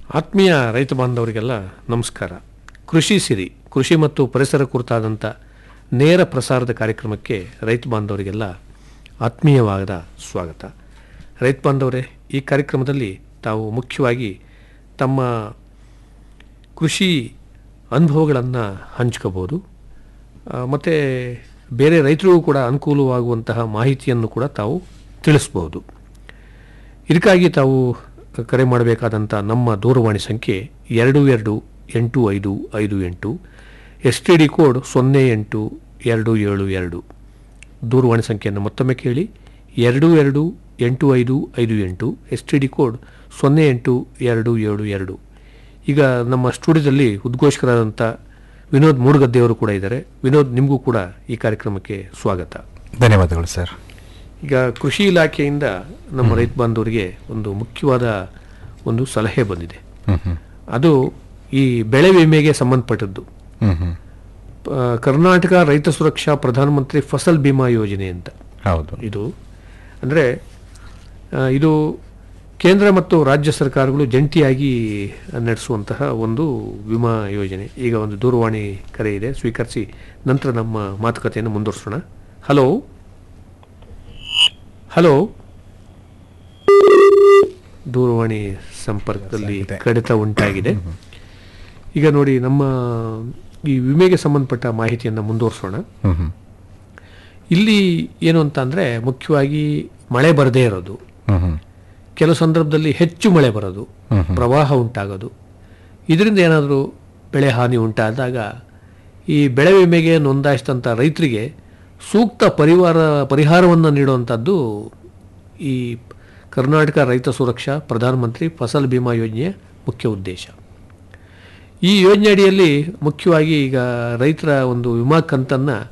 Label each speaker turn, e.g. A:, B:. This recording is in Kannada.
A: ಆತ್ಮೀಯ ರೈತ ಬಾಂಧವರಿಗೆಲ್ಲ ನಮಸ್ಕಾರ ಕೃಷಿ ಸಿರಿ ಕೃಷಿ ಮತ್ತು ಪರಿಸರ ಕುರಿತಾದಂಥ ನೇರ ಪ್ರಸಾರದ ಕಾರ್ಯಕ್ರಮಕ್ಕೆ ರೈತ ಬಾಂಧವರಿಗೆಲ್ಲ ಆತ್ಮೀಯವಾದ ಸ್ವಾಗತ ರೈತ ಬಾಂಧವರೇ ಈ ಕಾರ್ಯಕ್ರಮದಲ್ಲಿ ತಾವು ಮುಖ್ಯವಾಗಿ ತಮ್ಮ ಕೃಷಿ ಅನುಭವಗಳನ್ನು ಹಂಚ್ಕೋಬೋದು ಮತ್ತು ಬೇರೆ ರೈತರಿಗೂ ಕೂಡ ಅನುಕೂಲವಾಗುವಂತಹ ಮಾಹಿತಿಯನ್ನು ಕೂಡ ತಾವು ತಿಳಿಸ್ಬೋದು ಇದಕ್ಕಾಗಿ ತಾವು ಕರೆ ಮಾಡಬೇಕಾದಂಥ ನಮ್ಮ ದೂರವಾಣಿ ಸಂಖ್ಯೆ ಎರಡು ಎರಡು ಎಂಟು ಐದು ಐದು ಎಂಟು ಎಸ್ ಟಿ ಡಿ ಕೋಡ್ ಸೊನ್ನೆ ಎಂಟು ಎರಡು ಏಳು ಎರಡು ದೂರವಾಣಿ ಸಂಖ್ಯೆಯನ್ನು ಮತ್ತೊಮ್ಮೆ ಕೇಳಿ ಎರಡು ಎರಡು ಎಂಟು ಐದು ಐದು ಎಂಟು ಎಸ್ ಟಿ ಡಿ ಕೋಡ್ ಸೊನ್ನೆ ಎಂಟು ಎರಡು ಏಳು ಎರಡು ಈಗ ನಮ್ಮ ಸ್ಟುಡಿಯೋದಲ್ಲಿ ಉದ್ಘೋಷಕರಾದಂಥ ವಿನೋದ್ ಮೂಡುಗದ್ದೆಯವರು ಕೂಡ ಇದ್ದಾರೆ ವಿನೋದ್ ನಿಮಗೂ ಕೂಡ ಈ ಕಾರ್ಯಕ್ರಮಕ್ಕೆ ಸ್ವಾಗತ
B: ಧನ್ಯವಾದಗಳು ಸರ್
A: ಈಗ ಕೃಷಿ ಇಲಾಖೆಯಿಂದ ನಮ್ಮ ರೈತ ಬಾಂಧವರಿಗೆ ಒಂದು ಮುಖ್ಯವಾದ ಒಂದು ಸಲಹೆ ಬಂದಿದೆ
B: ಹ್ಮ್ ಹ್ಮ್
A: ಅದು ಈ ಬೆಳೆ ವಿಮೆಗೆ ಸಂಬಂಧಪಟ್ಟದ್ದು
B: ಹ್ಮ್ ಹ್ಮ್
A: ಆ, ಕರ್ನಾಟಕ ರೈತ ಸುರಕ್ಷಾ ಪ್ರಧಾನಮಂತ್ರಿ ಫಸಲ್ ಬಿಮಾ ಯೋಜನೆ ಅಂತ
B: ಹೌದು
A: ಇದು ಅಂದರೆ ಇದು ಕೇಂದ್ರ ಮತ್ತು ರಾಜ್ಯ ಸರ್ಕಾರಗಳು ಜಂಟಿಯಾಗಿ ನಡೆಸುವಂತಹ ಒಂದು ವಿಮಾ ಯೋಜನೆ ಈಗ ಒಂದು ದೂರವಾಣಿ ಕರೆ ಇದೆ ಸ್ವೀಕರಿಸಿ ನಂತರ ನಮ್ಮ ಮಾತುಕತೆಯನ್ನು ಮುಂದುವರಿಸೋಣ ಹಲೋ ಹಲೋ ದೂರವಾಣಿ ಸಂಪರ್ಕದಲ್ಲಿ
B: ಇದೆ.
A: ಕಡಿತ ಉಂಟಾಗಿದೆ ಈಗ ನೋಡಿ ನಮ್ಮ ಈ ವಿಮೆಗೆ ಸಂಬಂಧಪಟ್ಟ ಮಾಹಿತಿಯನ್ನು ಮುಂದುವರಿಸೋಣ
B: ಹ್ಮ್ ಹ್ಮ್
A: ಇಲ್ಲಿ ಏನು ಅಂತ ಅಂದರೆ ಮುಖ್ಯವಾಗಿ ಮಳೆ ಬರದೇ ಇರೋದು
B: ಹ್ಮ್ ಹ್ಮ್
A: ಕೆಲವು ಸಂದರ್ಭದಲ್ಲಿ ಹೆಚ್ಚು ಮಳೆ ಬರೋದು
B: ಹ್ಮ್ ಹ್ಮ್.
A: ಪ್ರವಾಹ ಉಂಟಾಗೋದು ಇದರಿಂದ ಏನಾದರೂ ಬೆಳೆ ಹಾನಿ ಉಂಟಾದಾಗ ಈ ಬೆಳೆ ವಿಮೆಗೆ ನೋಂದಾಯಿಸಿದಂಥ ರೈತರಿಗೆ ಸೂಕ್ತ ಪರಿವಾರ ಪರಿಹಾರವನ್ನು ನೀಡುವಂಥದ್ದು ಈ ಕರ್ನಾಟಕ ರೈತ ಸುರಕ್ಷಾ ಪ್ರಧಾನಮಂತ್ರಿ ಫಸಲ್ ಬಿಮಾ ಯೋಜನೆಯ ಮುಖ್ಯ ಉದ್ದೇಶ ಈ ಯೋಜನೆ ಅಡಿಯಲ್ಲಿ ಮುಖ್ಯವಾಗಿ ಈಗ ರೈತರ ಒಂದು ವಿಮಾ ಕಂತನ್ನು